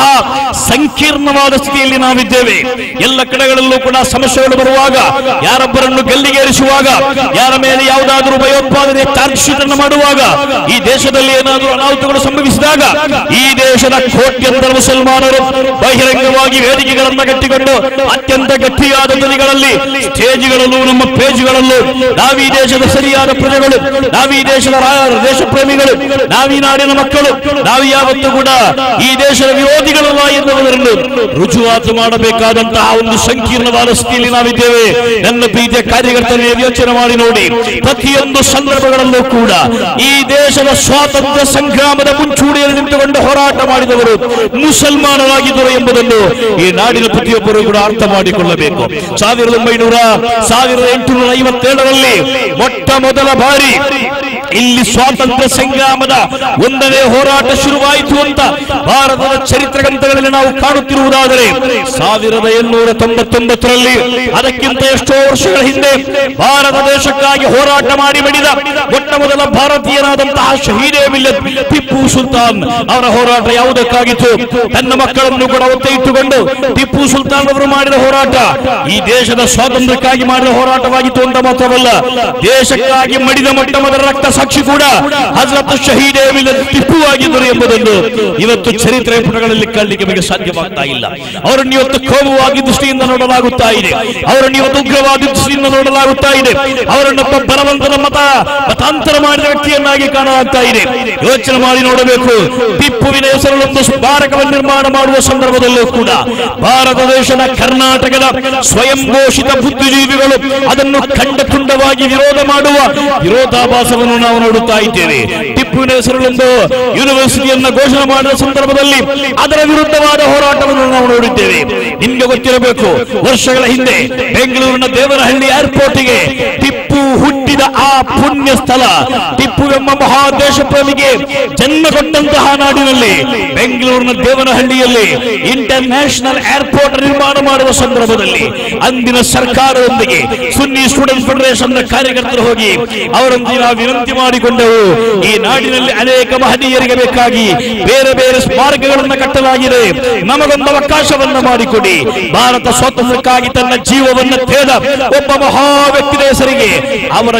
ಸಂಕೀರ್ಣವಾದ ಸ್ಥಿತಿಯಲ್ಲಿ ನಾವಿದ್ದೇವೆ ಎಲ್ಲ ಕಡೆಗಳಲ್ಲೂ ಕೂಡ ಸಮಸ್ಯೆಗಳು ಬರುವಾಗ ಯಾರೊಬ್ಬರನ್ನು ಗಲ್ಲಿಗೇರಿಸುವಾಗ ಯಾರ ಮೇಲೆ ಯಾವುದಾದರೂ ಭಯೋತ್ಪಾದನೆ ಚಾರ್ಜ್ ಶೀಟ್ ಅನ್ನು ಮಾಡುವಾಗ ಈ ದೇಶದಲ್ಲಿ ಏನಾದರೂ ಅನಾಹುತಗಳು ಸಂಭವಿಸಿದಾಗ ಈ ದೇಶದ ಕೋಟ್ಯಂತರ ಮುಸಲ್ಮಾನರು ಬಹಿರಂಗವಾಗಿ ವೇದಿಕೆಗಳನ್ನು ಕಟ್ಟಿಕೊಂಡು ಅತ್ಯಂತ ಗಟ್ಟಿಯಾದ ಧ್ವನಿಗಳಲ್ಲಿ ಸ್ಟೇಜ್ಗಳಲ್ಲೂ ನಮ್ಮ ಪೇಜ್ಗಳಲ್ಲೂ ನಾವೀ ದೇಶದ ಸರಿಯಾದ ಪ್ರಜೆಗಳು ನಾವೀ ದೇಶದ ರಾ- ದೇಶ ಪ್ರೇಮಿಗಳು ನಾವೀ ನಾಡಿನ ಮಕ್ಕಳು ನಾವು ಯಾವತ್ತೂ ಕೂಡ ಈ ದೇಶದ ವಿರೋಧಿಗಳಲ್ಲ ಎನ್ನುವುದನ್ನು ರುಜುವಾತು ಮಾಡಬೇಕಾದಂತಹ ಒಂದು ಸಂಕೀರ್ಣವಾದ ಸ್ಥಿತಿಯಲ್ಲಿ ನಾವಿದ್ದೇವೆ ನನ್ನ ಪ್ರೀತಿಯ ಕಾರ್ಯಕರ್ತರು ಯೋಚನೆ ಮಾಡಿ ನೋಡಿ ಪ್ರತಿಯೊಂದು ಸಂದರ್ಭಗಳಲ್ಲೂ ಕೂಡ ಈ ದೇಶದ ಸ್ವಾತಂತ್ರ್ಯ ಸಂಗ್ರಾಮದ ಮುಂಚೂಣಿಯಲ್ಲಿ ನಿಂತುಕೊಂಡು ಹೋರಾಟ ಮಾಡಿದವರು ಮುಸಲ್ಮಾನರಾಗಿದ್ದರು ಎಂಬುದನ್ನು ಈ ನಾಡಿನ ಪ್ರತಿಯೊಬ್ಬರು ಕೂಡ ಅರ್ಥ ಮಾಡಿಕೊಳ್ಳಬೇಕು ಸಾವಿರದ ಒಂಬೈನೂರ ಸಾವಿರದ ಎಂಟುನೂರ ಐವತ್ತೇಳರಲ್ಲಿ ಮೊಟ್ಟ ಮೊದಲ ಬಾರಿ ಇಲ್ಲಿ ಸ್ವಾತಂತ್ರ್ಯ ಸಂಗ್ರಾಮದ ಒಂದನೇ ಹೋರಾಟ ಶುರುವಾಯಿತು ಅಂತ ಭಾರತದ ಚರಿತ್ರೆ ಗ್ರಂಥಗಳಲ್ಲಿ ನಾವು ಕಾಣುತ್ತಿರುವುದಾದರೆ ಸಾವಿರದ ಏಳ್ನೂರ ತೊಂಬತ್ತೊಂಬತ್ತರಲ್ಲಿ ಅದಕ್ಕಿಂತ ಎಷ್ಟೋ ವರ್ಷಗಳ ಹಿಂದೆ ಭಾರತ ದೇಶಕ್ಕಾಗಿ ಹೋರಾಟ ಮಾಡಿ ಮಡಿದ ಮೊಟ್ಟ ಮೊದಲ ಭಾರತೀಯನಾದಂತಹ ಶಹೀದೇ ಮಿಲ್ಲತ್ ಟಿಪ್ಪು ಸುಲ್ತಾನ್ ಅವರ ಹೋರಾಟ ಯಾವುದಕ್ಕಾಗಿತ್ತು ತನ್ನ ಮಕ್ಕಳನ್ನು ಕೂಡ ಒತ್ತೆ ಇಟ್ಟುಕೊಂಡು ಟಿಪ್ಪು ಸುಲ್ತಾನ್ ಅವರು ಮಾಡಿದ ಹೋರಾಟ ಈ ದೇಶದ ಸ್ವಾತಂತ್ರ್ಯಕ್ಕಾಗಿ ಮಾಡಿದ ಹೋರಾಟವಾಗಿತ್ತು ಅಂತ ಮಾತ್ರವಲ್ಲ ದೇಶಕ್ಕಾಗಿ ಮಡಿದ ಮೊಟ್ಟ ಮೊದಲ ರಕ್ತ ಸಾಕ್ಷಿ ಕೂಡ ಹಜರತ್ ಶಹೀದೇ ಮಿಲ್ಲತ್ ಟಿಪ್ಪು ಆಗಿದ್ದರು ಎಂಬುದನ್ನು ಇವತ್ತು ಚರಿತ್ರೆ ಪುಟಗಳಲ್ಲಿ ಕಾಣಲಿಕ್ಕೆ ನಮಗೆ ಸಾಧ್ಯವಾಗ್ತಾ ಇಲ್ಲ ಅವರನ್ನು ಇವತ್ತು ಕೋಮುವಾದಿ ದೃಷ್ಟಿಯಿಂದ ನೋಡಲಾಗುತ್ತಾ ಇದೆ ಅವರನ್ನು ಇವತ್ತು ಉಗ್ರವಾದಿ ದೃಷ್ಟಿಯಿಂದ ನೋಡಲಾಗುತ್ತಾ ಇದೆ ಅವರನ್ನೊಬ್ಬ ಬಲವಂತನ ಮತ ಮತಾಂತರ ಮಾಡಿದ ವ್ಯಕ್ತಿಯನ್ನಾಗಿ ಕಾಣಲಾಗ್ತಾ ಇದೆ ಯೋಚನೆ ಮಾಡಿ ನೋಡಬೇಕು ಟಿಪ್ಪುವಿನ ಹೆಸರಲ್ಲೊಂದು ಸ್ಮಾರಕವನ್ನು ನಿರ್ಮಾಣ ಮಾಡುವ ಸಂದರ್ಭದಲ್ಲೂ ಕೂಡ ಭಾರತ ದೇಶದ ಕರ್ನಾಟಕದ ಸ್ವಯಂ ಘೋಷಿತ ಬುದ್ಧಿಜೀವಿಗಳು ಅದನ್ನು ಖಂಡ ತುಂಡವಾಗಿ ವಿರೋಧ ಮಾಡುವ ವಿರೋಧಾಭಾಸವನ್ನು ನಾವು ನೋಡುತ್ತಾ ಇದ್ದೇವೆ ಟಿಪ್ಪುವಿನ ಹೆಸರಲ್ಲೊಂದು ಯೂನಿವರ್ಸಿಟಿಯನ್ನ ಘೋಷಣೆ ಮಾಡಿದ ಸಂದರ್ಭದಲ್ಲಿ ಅದರ ವಿರುದ್ಧವಾದ ಹೋರಾಟವನ್ನು ನಾವು ನೋಡಿದ್ದೇವೆ ನಿಮ್ಗೆ ಗೊತ್ತಿರಬೇಕು ವರ್ಷಗಳ ಹಿಂದೆ ಬೆಂಗಳೂರಿನ ದೇವನಹಳ್ಳಿ ಏರ್ಪೋರ್ಟ್ಗೆ ಟಿಪ್ಪು ಹುಟ್ಟಿದ ಆ ಪುಣ್ಯ ಸ್ಥಳ ಟಿಪ್ಪು ಎಂಬ ಮಹಾದೇಶ ಪ್ರೇಮಿಗೆ ಜನ್ಮ ಕೊಟ್ಟಂತಹ ನಾಡಿನಲ್ಲಿ ಬೆಂಗಳೂರಿನ ದೇವನಹಳ್ಳಿಯಲ್ಲಿ ಇಂಟರ್ ನ್ಯಾಷನಲ್ ಏರ್ಪೋರ್ಟ್ ನಿರ್ಮಾಣ ಮಾಡುವ ಸಂದರ್ಭದಲ್ಲಿ ಅಂದಿನ ಸರ್ಕಾರದೊಂದಿಗೆ ಸುನ್ನಿ ಸ್ಟೂಡೆಂಟ್ ಫೆಡರೇಷನ್ ಕಾರ್ಯಕರ್ತರು ಹೋಗಿ ಅವರೊಂದಿಗೆ ನಾವು ವಿನಂತಿ ಮಾಡಿಕೊಂಡೆವು ಈ ನಾಡಿನಲ್ಲಿ ಅನೇಕ ಮಹನೀಯರಿಗೆ ಬೇಕಾಗಿ ಬೇರೆ ಬೇರೆ ಸ್ಮಾರಕಗಳನ್ನು ಕಟ್ಟಲಾಗಿದೆ ನಮಗೊಂದು ಅವಕಾಶವನ್ನ ಮಾಡಿಕೊಡಿ ಭಾರತ ಸ್ವಾತಂತ್ರ್ಯಕ್ಕಾಗಿ ತನ್ನ ಜೀವವನ್ನು ತೇದ ಒಬ್ಬ ಮಹಾ ವ್ಯಕ್ತಿಯ ಹೆಸರಿಗೆ ಅವರ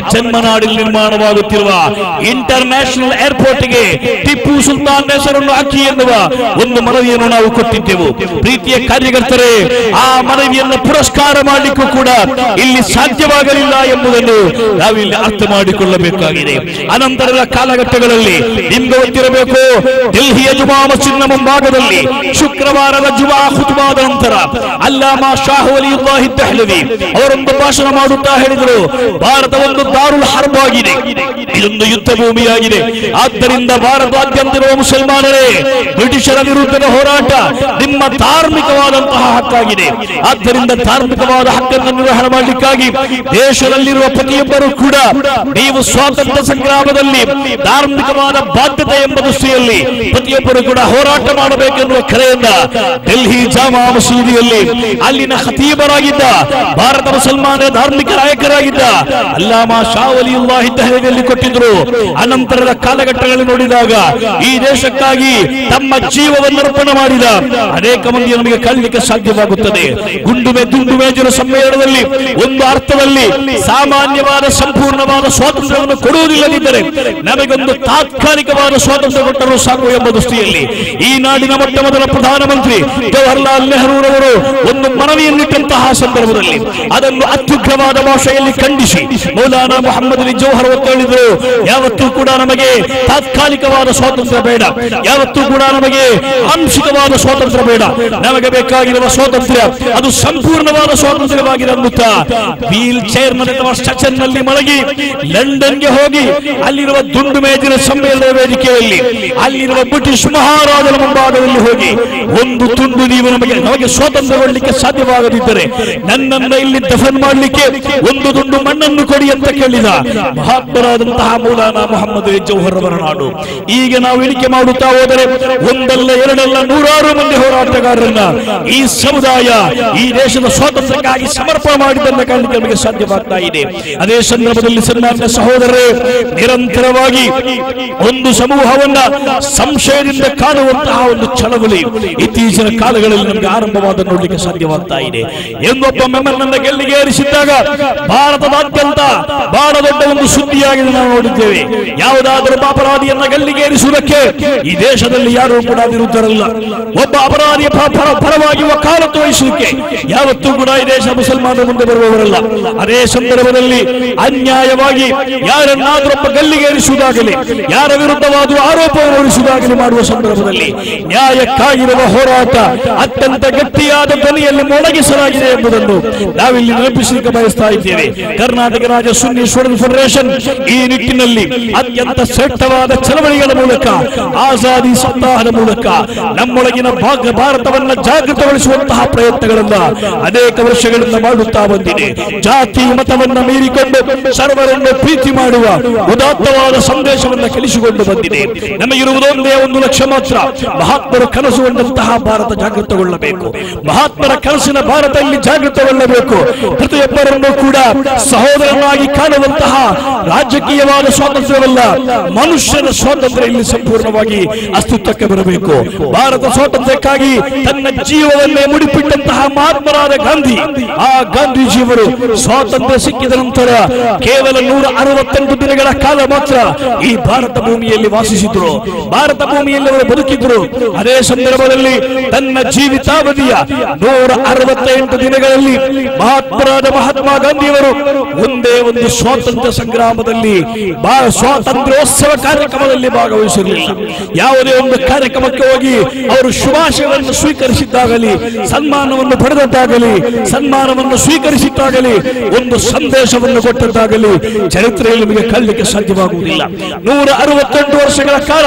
ಜನ್ಮನಾಡಿನಲ್ಲಿ ನಿರ್ಮಾಣವಾಗುತ್ತಿರುವ ಇಂಟರ್ ನ್ಯಾಷನಲ್ ಏರ್ಪೋರ್ಟ್ಗೆ ಟಿಪ್ಪು ಸುಲ್ತಾನ್ ಹೆಸರನ್ನು ಹಾಕಿ ಎನ್ನುವ ಒಂದು ಮನವಿಯನ್ನು ನಾವು ಕೊಟ್ಟಿದ್ದೆವು ಪ್ರೀತಿಯ ಕಾರ್ಯಕರ್ತರೇ ಆ ಮನವಿಯನ್ನು ಪುರಸ್ಕಾರ ಮಾಡಲಿಕ್ಕೂ ಕೂಡ ಇಲ್ಲಿ ಸಾಧ್ಯವಾಗಲಿಲ್ಲ ಎಂಬುದನ್ನು ನಾವಿಲ್ಲಿ ಅರ್ಥ ಮಾಡಿಕೊಳ್ಳಬೇಕಾಗಿದೆ ಅನಂತರದ ಕಾಲಘಟ್ಟಗಳಲ್ಲಿ ನಿಮ್ಗೆ ಗೊತ್ತಿರಬೇಕು ದಿಲ್ಲಿಯ ಜುಮಾ ಮಸ್ಜಿದ್ನ ಮುಂಭಾಗದಲ್ಲಿ ಶುಕ್ರವಾರದ ಜುಮಾ ಖುತ್ಬಾದ ನಂತರ ಅಲ್ಲಾಮಾ ಶಾಹು ಅಲಿಯುಲ್ಲಾಹಿ ದೆಹ್ಲವಿ ಅವರೊಂದು ಭಾಷಣ ಮಾಡುತ್ತಾ ಹೇಳಿದರು ಭಾರತ ಒಂದು ದಾರುಲ್ ಹರ್ಬ್ ಆಗಿದೆ ಇದೊಂದು ಯುದ್ಧ ಭೂಮಿಯಾಗಿದೆ ಆದ್ದರಿಂದ ಭಾರತಾದ್ಯಂತ ಇರುವ ಮುಸಲ್ಮಾನರೇ ಬ್ರಿಟಿಷರ ವಿರುದ್ಧದ ಹೋರಾಟ ನಿಮ್ಮ ಧಾರ್ಮಿಕವಾದಂತಹ ಹಕ್ಕಾಗಿದೆ ಆದ್ದರಿಂದ ಧಾರ್ಮಿಕವಾದ ಹಕ್ಕನ್ನು ನಿರ್ವಹಣೆ ಮಾಡಲಿಕ್ಕಾಗಿ ದೇಶದಲ್ಲಿರುವ ಪ್ರತಿಯೊಬ್ಬರು ಕೂಡ ನೀವು ಸ್ವಾತಂತ್ರ್ಯ ಸಂಗ್ರಾಮದಲ್ಲಿ ಧಾರ್ಮಿಕವಾದ ಬಾಧ್ಯತೆ ಎಂಬ ದೃಷ್ಟಿಯಲ್ಲಿ ಪ್ರತಿಯೊಬ್ಬರು ಕೂಡ ಹೋರಾಟ ಮಾಡಬೇಕೆನ್ನುವ ಕರೆಯನ್ನ ಡೆಲ್ಲಿ ಜಾಮಾ ಮಸೀದಿಯಲ್ಲಿ ಅಲ್ಲಿನ ಖತೀಬರಾಗಿದ್ದ ಭಾರತ ಮುಸಲ್ಮಾನರ ಧಾರ್ಮಿಕ ನಾಯಕರಾಗಿದ್ದ ಅಲ್ಲಾಮಾ ಶಾ ವಲಿಯುಲ್ಲಾಹಿ ದೆಹಲಿಯಲ್ಲಿ ಕೊಟ್ಟಿದ್ರು ಅನಂತರದ ಕಾಲಘಟ್ಟಗಳಲ್ಲಿ ನೋಡಿದಾಗ ಈ ದೇಶಕ್ಕಾಗಿ ತಮ್ಮ ಜೀವವನ್ನು ಅರ್ಪಣೆ ಮಾಡಿದ ಅನೇಕ ಮಂದಿ ನಮಗೆ ಕಾಣಲಿಕ್ಕೆ ಸಾಧ್ಯವಾಗುತ್ತದೆ ಗುಂಡುಮೆ ದುಂಡು ಮೇಜರ ಸಮ್ಮೇಳನದಲ್ಲಿ ಒಂದು ಅರ್ಥದಲ್ಲಿ ಸಾಮಾನ್ಯವಾದ ಸಂಪೂರ್ಣವಾದ ಸ್ವಾತಂತ್ರ್ಯವನ್ನು ಕೊಡುವುದಿಲ್ಲದಿದ್ದರೆ ನಮಗೊಂದು ತಾತ್ಕಾಲಿಕವಾದ ಸ್ವಾತಂತ್ರ್ಯ ಕೊಟ್ಟರೂ ಸಾಕು ಎಂಬ ದೃಷ್ಟಿಯಲ್ಲಿ ಈ ನಾಡಿನ ಮೊಟ್ಟ ಮೊದಲ ಪ್ರಧಾನಮಂತ್ರಿ ಜವಾಹರ್ಲಾಲ್ ನೆಹರೂರವರು ಒಂದು ಮನವಿಯನ್ನಿಟ್ಟಂತಹ ಸಂದರ್ಭದಲ್ಲಿ ಅದನ್ನು ಅತ್ಯುಗ್ರವಾದ ಭಾಷೆಯಲ್ಲಿ ಖಂಡಿಸಿ ಮೌಲಾನಾ ಮೊಹಮ್ಮದ್ ಅಲಿ ಜೌಹರ್ ಅವರು ಹೇಳಿದರು ಯಾವತ್ತೂ ಕೂಡ ನಮಗೆ ತಾತ್ಕಾಲಿಕವಾದ ಸ್ವಾತಂತ್ರ್ಯ ಬೇಡ ಯಾವತ್ತೂ ಕೂಡ ನಮಗೆ ಆಂಶಿಕವಾದ ಸ್ವಾತಂತ್ರ್ಯ ಬೇಡ ನಮಗೆ ಬೇಕಾಗಿರುವ ಸ್ವಾತಂತ್ರ್ಯ ಅದು ಸಂಪೂರ್ಣವಾದ ಸ್ವಾತಂತ್ರ್ಯವಾಗಿದೆ ಅನ್ನುತ್ತಾ ವೀಲ್ ಚೇರ್ ಅಥವಾ ಸ್ಟಚನ್ ನಲ್ಲಿ ಮಲಗಿ ಲಂಡನ್ಗೆ ಹೋಗಿ ಅಲ್ಲಿರುವ ದುಂಡು ಮೇಜಿನ ಸಮ್ಮೇಳನ ವೇದಿಕೆಯಲ್ಲಿ ಅಲ್ಲಿರುವ ಬ್ರಿಟಿಷ್ ಮಹಾರಾಜರ ಮುಂಭಾಗದಲ್ಲಿ ಹೋಗಿ ಒಂದು ತುಂಡು ನೀವು ನಮಗೆ ನಮಗೆ ಸ್ವಾತಂತ್ರ್ಯ ಕೊಡಲಿಕ್ಕೆ ಸಾಧ್ಯವಾಗದಿದ್ದರೆ ನನ್ನನ್ನ ಇಲ್ಲಿ ದಫನ್ ಮಾಡಲಿಕ್ಕೆ ಒಂದು ತುಂಡು ಮಣ್ಣನ್ನು ಕೊಡಿ ಅಂತ ಕೇಳಿದ ಮಹಾತ್ಮರಾದಂತಹ ಮೌಲಾನಾ ಮೊಹಮ್ಮದ್ ಅಲಿ ಜೌಹರ್ ಅವರ ನಾಡು ಈಗ ನಾವು ಎಣಿಕೆ ಮಾಡುತ್ತಾ ಹೋದರೆ ಒಂದಲ್ಲ ಎರಡಲ್ಲ ನೂರಾರು ಮಂದಿ ಹೋರಾಟಗಾರರನ್ನ ಈ ಸಮುದಾಯ ಈ ದೇಶದ ಸ್ವಾತಂತ್ರ್ಯಕ್ಕಾಗಿ ಸಮರ್ಪಣೆ ಮಾಡಿದ್ದನ್ನ ಕಾಣಲಿಕ್ಕೆ ನಮಗೆ ಸಾಧ್ಯವಾಗ್ತಾ ಇದೆ ಅದೇ ಸಂದರ್ಭದಲ್ಲಿ ಸನ್ಮಾನ್ಯ ಸಹೋದರರೇ ನಿರಂತರವಾಗಿ ಒಂದು ಸಮೂಹವನ್ನ ಸಂಶಯದಿಂದ ಕಾಣುವಂತಹ ಒಂದು ಚಳವಳಿ ಇತ್ತೀಚಿನ ಕಾಲಗಳಲ್ಲಿ ನಮಗೆ ಆರಂಭವಾದ ನೋಡ್ಲಿಕ್ಕೆ ಸಾಧ್ಯವಾಗ್ತಾ ಇದೆ ಎಂದೊಬ್ಬ ಮೆಂಬರ್ ನನ್ನ ಗೆಲ್ಲಿಗೆ ಏರಿಸಿದ್ದಾಗ ಭಾರತದಾದ್ಯಂತ ಬಹಳ ದೊಡ್ಡ ಒಂದು ಸುದ್ದಿಯಾಗಿದೆ ನಾವು ನೋಡಿದ್ದೇವೆ ಯಾವುದಾದರೂ ಒಬ್ಬ ಅಪರಾಧಿಯನ್ನ ಗಲ್ಲಿಗೆ ಏರಿಸುವುದಕ್ಕೆ ಈ ದೇಶದಲ್ಲಿ ಯಾರೂ ಕೂಡ ವಿರುದ್ಧರಲ್ಲ ಒಬ್ಬ ಅಪರಾಧಿಯ ಪ- ಪರ- ಪರವಾಗಿ ವಕಾಲತ್ತು ವಹಿಸುವುದಕ್ಕೆ ಯಾವತ್ತೂ ಕೂಡ ಈ ದೇಶ ಮುಸಲ್ಮಾನರ ಮುಂದೆ ಬರುವವರಲ್ಲ ಅದೇ ಸಂದರ್ಭದಲ್ಲಿ ಅನ್ಯಾಯವಾಗಿ ಯಾರನ್ನಾದ್ರೊಬ್ಬ ಗಲ್ಲಿಗೆ ಏರಿಸುವುದಾಗಲಿ ಯಾರ ವಿರುದ್ಧವಾದ ಆರೋಪವನ್ನು ಹೊರಿಸುವುದಾಗಲಿ ಮಾಡುವ ಸಂದರ್ಭದಲ್ಲಿ ನ್ಯಾಯಕ್ಕಾಗಿರುವ ಹೋರಾಟ ಅತ್ಯಂತ ಗಟ್ಟಿಯಾದ ಧ್ವನಿಯಲ್ಲಿ ಮೊಳಗಿಸಲಾಗಿದೆ ಎಂಬುದನ್ನು ನಾವಿಲ್ಲಿ ನೆನಪಿಸಲಿಕ್ಕೆ ಬಯಸ್ತಾ ಇದ್ದೇವೆ ಕರ್ನಾಟಕ ರಾಜ್ಯ ಸುನ್ನಿ ಸ್ಟೂಡೆಂಟ್ ಫೆಡರೇಷನ್ ಈ ನಿಟ್ಟಿನಲ್ಲಿ ಅತ್ಯಂತ ಶ್ರೇಷ್ಠವಾದ ಚಳವಳಿಗಳ ಮೂಲಕ ಆಜಾದಿ ಸಪ್ತಾಹದ ಮೂಲಕ ನಮ್ಮೊಳಗಿನ ಭಾಗ ಭಾರತವನ್ನ ಜಾಗೃತಗೊಳಿಸುವಂತಹ ಪ್ರಯತ್ನಗಳನ್ನ ಅನೇಕ ವರ್ಷಗಳಿಂದ ಮಾಡುತ್ತಾ ಬಂದಿದೆ ಜಾತಿ ಮತವನ್ನ ಮೀರಿಕೊಂಡು ಸರ್ವರನ್ನು ಪ್ರೀತಿ ಮಾಡುವ ಉದಾತ್ತವಾದ ಸಂದೇಶವನ್ನ ಕಲಿಸಿಕೊಂಡು ಬಂದಿದೆ ನಮಗಿರುವುದೊಂದೇ ಒಂದು ಲಕ್ಷ್ಯ ಮಾತ್ರ ಮಹಾತ್ಮರು ಕನಸು ಕಂಡಂತಹ ಭಾರತ ಜಾಗೃತಗೊಳ್ಳಬೇಕು ಮಹಾತ್ಮರ ಕನಸಿನ ಭಾರತ ಇಲ್ಲಿ ಜಾಗೃತಗೊಳ್ಳಬೇಕು ಪ್ರತಿಯೊಬ್ಬರನ್ನು ಕೂಡ ಸಹೋದರನಾಗಿ ಕಾಣುವಂತಹ ರಾಜಕೀಯವಾದ ಸ್ವಾತಂತ್ರ್ಯವಲ್ಲ ಮನುಷ್ಯನ ಸ್ವಾತಂತ್ರ್ಯ ಇಲ್ಲಿ ಸಂಪೂರ್ಣವಾಗಿ ಅಸ್ತಿತ್ವಕ್ಕೆ ಬರಬೇಕು ಭಾರತ ಸ್ವಾತಂತ್ರ್ಯಕ್ಕಾಗಿ ತನ್ನ ಜೀವವನ್ನೇ ಮುಡಿಪಿಟ್ಟಂತಹ ಮಹಾತ್ಮರಾದ ಗಾಂಧಿ ಆ ಗಾಂಧೀಜಿಯವರು ಸ್ವಾತಂತ್ರ್ಯ ಸಿಕ್ಕಿದ ನಂತರ ಕೇವಲ ನೂರ ಅರವತ್ತೆಂಟು ದಿನಗಳ ಕಾಲ ಮಾತ್ರ ಈ ಭಾರತ ಭೂಮಿಯಲ್ಲಿ ವಾಸಿಸಿದ್ರು ಭಾರತ ಭೂಮಿಯಲ್ಲಿ ಅವರು ಬದುಕಿದ್ರು ಅದೇ ಸಂದರ್ಭದಲ್ಲಿ ತನ್ನ ಜೀವಿತಾವಧಿಯ ನೂರ ಅರವತ್ತೆಂಟು ದಿನಗಳಲ್ಲಿ ಮಹಾತ್ಮರಾದ ಮಹಾತ್ಮ ಗಾಂಧಿಯವರು ಒಂದೇ ಒಂದು ಸ್ವಾತಂತ್ರ್ಯ ಸಂಗ್ರಾಮದಲ್ಲಿ ಬಾ- ಸ್ವಾತಂತ್ರ್ಯೋತ್ಸವ ಕಾರ್ಯಕ್ರಮದಲ್ಲಿ ಭಾಗವಹಿಸಿರಲಿಲ್ಲ ಯಾವುದೇ ಒಂದು ಕಾರ್ಯಕ್ರಮಕ್ಕೆ ಹೋಗಿ ಅವರು ಶುಭಾಶಯವನ್ನು ಸ್ವೀಕರಿಸಿದ್ದಾಗಲಿ ಸನ್ಮಾನವನ್ನು ಪಡೆದದ್ದಾಗಲಿ ಸನ್ಮಾನವನ್ನು ಸ್ವೀಕರಿಸಿದ್ದಾಗಲಿ ಒಂದು ಸಂದೇಶವನ್ನು ಕೊಟ್ಟದ್ದಾಗಲಿ ಚರಿತ್ರೆಯಲ್ಲಿ ನಿಮಗೆ ಕಳ್ಳಲಿಕ್ಕೆ ಸಾಧ್ಯವಾಗುವುದಿಲ್ಲ ನೂರ ಅರವತ್ತೆಂಟು ವರ್ಷಗಳ ಕಾಲ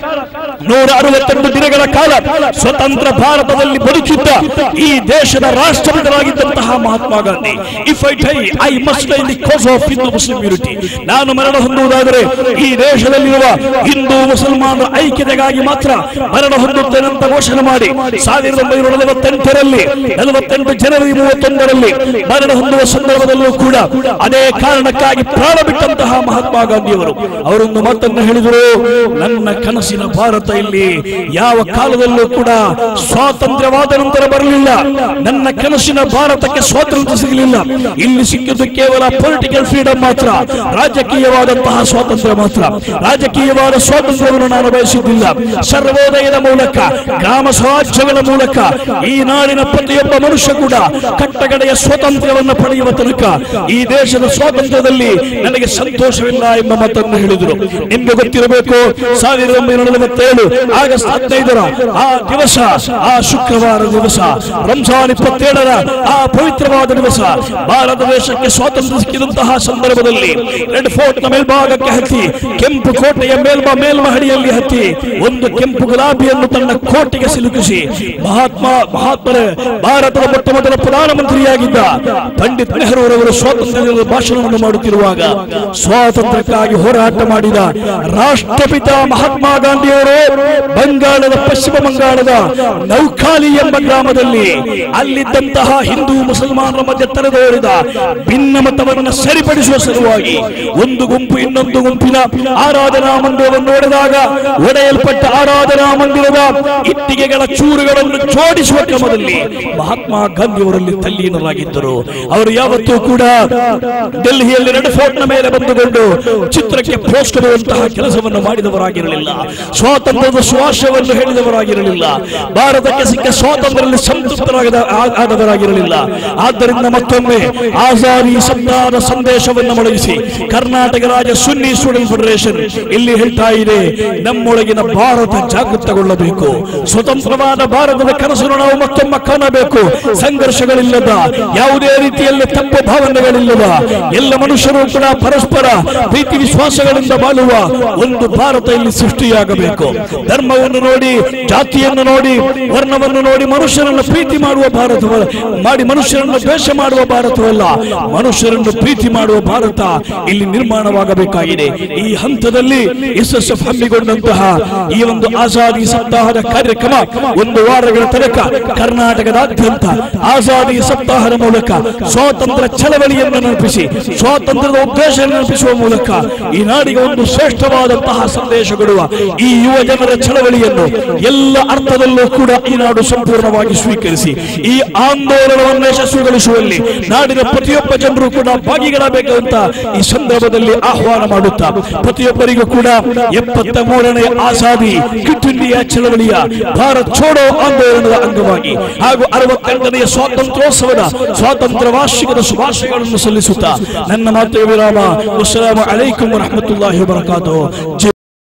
ನೂರ ಅರವತ್ತೆಂಟು ದಿನಗಳ ಕಾಲ ಸ್ವತಂತ್ರ ಭಾರತದಲ್ಲಿ ಬದುಕಿದ್ದ ಈ ದೇಶದ ರಾಷ್ಟ್ರಪಿತರಾಗಿದ್ದಂತಹ Mahatma Gandhi if I die I must in the cause of Hindu Muslim unity ನಾನು ಮರಣ ಹೊಂದುವುದಾದರೆ ಈ ದೇಶದಲ್ಲಿರುವ ಹಿಂದೂ ಮುಸಲ್ಮಾನರ ಐಕ್ಯತೆಗಾಗಿ ಮಾತ್ರ ಮರಣ ಹೊಂದುತ್ತೇನೆ ಅಂತ ಘೋಷಣೆ ಮಾಡಿ ಸಾವಿರದ ಒಂಬೈನೂರ ನಲವತ್ತೆಂಟರಲ್ಲಿ ನಲವತ್ತೆಂಟು ಜನವರಿ ಮೂವತ್ತೊಂದರಲ್ಲಿ ಮರಣ ಹೊಂದುವ ಸಂದರ್ಭದಲ್ಲೂ ಕೂಡ ಅದೇ ಕಾರಣಕ್ಕಾಗಿ ಪ್ರಾಣ ಬಿಟ್ಟಂತಹ ಮಹಾತ್ಮ ಗಾಂಧಿಯವರು ಅವರೊಂದು ಮಾತನ್ನು ಹೇಳಿದರು ನನ್ನ ಕನಸಿನ ಭಾರತ ಇಲ್ಲಿ ಯಾವ ಕಾಲದಲ್ಲೂ ಕೂಡ ಸ್ವಾತಂತ್ರ್ಯವಾದ ನಂತರ ಬರಲಿಲ್ಲ ನನ್ನ ಕನಸಿನ ಭಾರತಕ್ಕೆ ಸ್ವಾತಂತ್ರ್ಯ ಸಿಗಲಿಲ್ಲ ಇಲ್ಲಿ ಸಿಕ್ಕಿದ್ದು ಕೇವಲ ಪೊಲಿಟಿಕಲ್ ಫ್ರೀಡಮ್ ಮಾತ್ರ ರಾಜಕೀಯವಾದಂತಹ ಸ್ವಾತಂತ್ರ್ಯ ಮಾತ್ರ ರಾಜಕೀಯವಾದ ಸ್ವಾತಂತ್ರ್ಯವನ್ನು ನಾನು ಬಯಸಿದ್ದಿಲ್ಲ ಸರ್ವೋದಯದ ಮೂಲಕ ಗ್ರಾಮ ಸ್ವರಾಜ್ಯಗಳ ಮೂಲಕ ಈ ನಾಡಿನ ಪ್ರತಿಯೊಬ್ಬ ಮನುಷ್ಯ ಕೂಡ ಕಟ್ಟಗಡೆಯ ಸ್ವಾತಂತ್ರ್ಯವನ್ನು ಪಡೆಯುವ ತನಕ ಈ ದೇಶದ ಸ್ವಾತಂತ್ರ್ಯದಲ್ಲಿ ನನಗೆ ಸಂತೋಷವಿಲ್ಲ ಎಂಬ ಮಾತನ್ನು ಹೇಳಿದರು ನಿಮ್ಗೆ ಗೊತ್ತಿರಬೇಕು ಸಾವಿರದ ಒಂಬೈನೂರ ನಲವತ್ತೇಳು ಆಗಸ್ಟ್ ಹದಿನೈದರ ಆ ದಿವಸ ಆ ಶುಕ್ರವಾರ ದಿವಸ ರಂಜಾನ್ ಇಪ್ಪತ್ತೇಳರ ಆ ಪವಿತ್ರವಾದ ದಿವಸ ಭಾರತ ದೇಶಕ್ಕೆ ಸ್ವಾತಂತ್ರ್ಯ ಸಿಕ್ಕಿದಂತಹ ಸಂದರ್ಭದಲ್ಲಿ ರೆಡ್ ಫೋರ್ಟ್ ನ ಮೇಲ್ಭಾಗಕ್ಕೆ ಹತ್ತಿ ಕೆಂಪು ಕೋಟೆಯ ಮೇಲ್ಮ ಮೇಲ್ಮಹಡಿಯಲ್ಲಿ ಹತ್ತಿ ಒಂದು ಕೆಂಪು ಗುಲಾಬಿಯನ್ನು ತನ್ನ ಕೋಟೆಗೆ ಸಿಲುಕಿಸಿ ಮಹಾತ್ಮ ಮಹಾತ್ಮರ ಭಾರತದ ಮೊಟ್ಟ ಮೊದಲ ಪ್ರಧಾನಮಂತ್ರಿಯಾಗಿದ್ದ ಪಂಡಿತ್ ನೆಹರೂರವರು ಸ್ವಾತಂತ್ರ್ಯ ದಿನದ ಭಾಷಣವನ್ನು ಮಾಡುತ್ತಿರುವಾಗ ಸ್ವಾತಂತ್ರ್ಯಕ್ಕಾಗಿ ಹೋರಾಟ ಮಾಡಿದ ರಾಷ್ಟ್ರಪಿತ ಮಹಾತ್ಮ ಗಾಂಧಿಯವರು ಬಂಗಾಳದ ಪಶ್ಚಿಮ ಬಂಗಾಳದ ನೌಖಾಲಿ ಎಂಬ ಗ್ರಾಮದಲ್ಲಿ ಅಲ್ಲಿದ್ದಂತಹ ಹಿಂದೂ ಮುಸಲ್ಮಾನರ ಮಧ್ಯೆ ತಲೆದೋರಿದ ಭಿನ್ನಮತವನ್ನು ಸರಿಪಡಿಸುವ ಸಲುವಾಗಿ ಒಂದು ಗುಂಪು ಇನ್ನೊಂದು ಗುಂಪಿನ ಆರಾಧನಾ ಮಂದಿರವನ್ನು ಒಡೆದಾಗ ಒಡೆಯಲ್ಪಟ್ಟ ಆರಾಧನಾ ಮಂದಿರದ ಇಟ್ಟಿಗೆಗಳ ಚೂರುಗಳನ್ನು ಜೋಡಿಸುವ ಕ್ರಮದಲ್ಲಿ ಮಹಾತ್ಮ ಗಾಂಧಿಯವರಲ್ಲಿ ತಲ್ಲೀನರಾಗಿದ್ದರು ಅವರು ಯಾವತ್ತೂ ಕೂಡ ಡೆಲ್ಲಿಯಲ್ಲಿ ರೆಡ್ ಫೋರ್ಟ್ ನ ಮೇಲೆ ಬಂದುಕೊಂಡು ಚಿತ್ರಕ್ಕೆ ಪೋಸ್ಟ್ ಇಡುವಂತಹ ಕೆಲಸವನ್ನು ಮಾಡಿದವರಾಗಿರಲಿಲ್ಲ ಸ್ವಾತಂತ್ರ್ಯದ ಸುವಾಸವನ್ನು ಹೇಳಿದವರಾಗಿರಲಿಲ್ಲ ಭಾರತಕ್ಕೆ ಸಿಕ್ಕ ಸ್ವಾತಂತ್ರ್ಯದಲ್ಲಿ ಸಂತೃಪ್ತರಾಗದ ಆ- ಆದವರಾಗಿರಲಿಲ್ಲ ಆದ್ದರಿಂದ ಮತ್ತೊಮ್ಮೆ ಆಜಾದಿ ಸಪ್ತಾಹದ ಸಂದೇಶವನ್ನು ಮೊಳಗಿಸಿ ಕರ್ನಾಟಕ ರಾಜ್ಯ ಸುನ್ನಿ ಸ್ಟೂಡೆಂಟ್ ಫೆಡರೇಷನ್ ಇಲ್ಲಿ ಹೇಳ್ತಾ ಇದೆ ನಮ್ಮೊಳಗಿನ ಭಾರತ ಜಾಗೃತಗೊಳ್ಳಬೇಕು ಸ್ವತಂತ್ರವಾದ ಭಾರತದ ಕನಸನ್ನು ನಾವು ಮತ್ತೊಮ್ಮೆ ಕಾಣಬೇಕು ಸಂಘರ್ಷಗಳಿಲ್ಲದ ಯಾವುದೇ ರೀತಿಯಲ್ಲಿ ತಪ್ಪು ಭಾವನೆಗಳಿಲ್ಲದ ಎಲ್ಲ ಮನುಷ್ಯರು ಕೂಡ ಪರಸ್ಪರ ಪ್ರೀತಿ ವಿಶ್ವಾಸಗಳಿಂದ ಬಾಳುವ ಒಂದು ಭಾರತ ಇಲ್ಲಿ ಸೃಷ್ಟಿಯಾಗಬೇಕು ಧರ್ಮವನ್ನು ನೋಡಿ ಜಾತಿಯನ್ನು ನೋಡಿ ವರ್ಣವನ್ನು ನೋಡಿ ಮನುಷ್ಯರನ್ನು ಪ್ರೀತಿ ಮಾಡುವ ಭಾರತವಲ್ಲ ಮಾಡಿ ಮನುಷ್ಯರನ್ನು ದ್ವೇಷ ಮಾಡುವ ಭಾರತವಲ್ಲ ಮನುಷ್ಯರನ್ನು ಪ್ರೀತಿ ಮಾಡುವ ಭಾರತ ಇಲ್ಲಿ ನಿರ್ಮಾಣವಾಗಬೇಕಾಗಿದೆ ಈ ಹಂತದಲ್ಲಿ ಎಸ್ ಎಸ್ ಎಫ್ ಹಮ್ಮಿಕೊಂಡಂತಹ ಈ ಒಂದು ಆಜಾದಿ ಸಪ್ತಾಹದ ಕಾರ್ಯಕ್ರಮ ಒಂದು ವಾರಗಳ ತನಕ ಕರ್ನಾಟಕದಾದ್ಯಂತ ಆಜಾದಿ ಸಪ್ತಾಹದ ಮೂಲಕ ಸ್ವಾತಂತ್ರ್ಯ ಚಳವಳಿಯನ್ನು ನೆನಪಿಸಿ ಸ್ವಾತಂತ್ರ್ಯದ ಉದ್ದೇಶ ನೆನಪಿಸುವ ಮೂಲಕ ಈ ನಾಡಿಗೆ ಒಂದು ಶ್ರೇಷ್ಠವಾದಂತಹ ಸಂದೇಶ ಕೊಡುವ ಈ ಯುವ ಜನರ ಚಳವಳಿಯನ್ನು ಎಲ್ಲ ಅರ್ಥದಲ್ಲೂ ಕೂಡ ಈ ನಾಡು ಸಂಪೂರ್ಣವಾಗಿ ಸ್ವೀಕರಿಸಿ ಈ ಆಂದೋಲನವನ್ನು ಯಶಸ್ವಿಗೊಳಿಸುವಲ್ಲಿ ನಾಡಿನ ಪ್ರತಿಯೊಬ್ಬ ಜನರು ಕೂಡ ಭಾಗಿಗಳಾಗಬೇಕಂತ ಈ ಸಂದರ್ಭದಲ್ಲಿ ಆಹ್ವಾನ ಮಾಡುತ್ತಾ ಪ್ರತಿಯೊಬ್ಬರಿಗೂ ಕೂಡ ಎಪ್ಪತ್ತ ಮೂರನೇ ಆಜಾದಿ ಕ್ವಿಟ್ ಇಂಡಿಯಾ ಚಳವಳಿಯ ಭಾರತ್ ಛೋಡೋ ಆಂದೋಲನದ ಅಂಗವಾಗಿ ಹಾಗೂ ಅರವತ್ತೆಂಟನೆಯ ಸ್ವಾತಂತ್ರ್ಯೋತ್ಸವದ ಸ್ವಾತಂತ್ರ್ಯ ವಾರ್ಷಿಕದ ಶುಭಾಶಯಗಳನ್ನು ಸಲ್ಲಿಸುತ್ತಾ ನನ್ನ ಮಾತು ವಿರಾಮ ಅಸ್ಸಲಾಮು ಅಲೈಕುಂ ವರಹಮತುಲ್ಲಾಹಿ ವಬರಕಾತು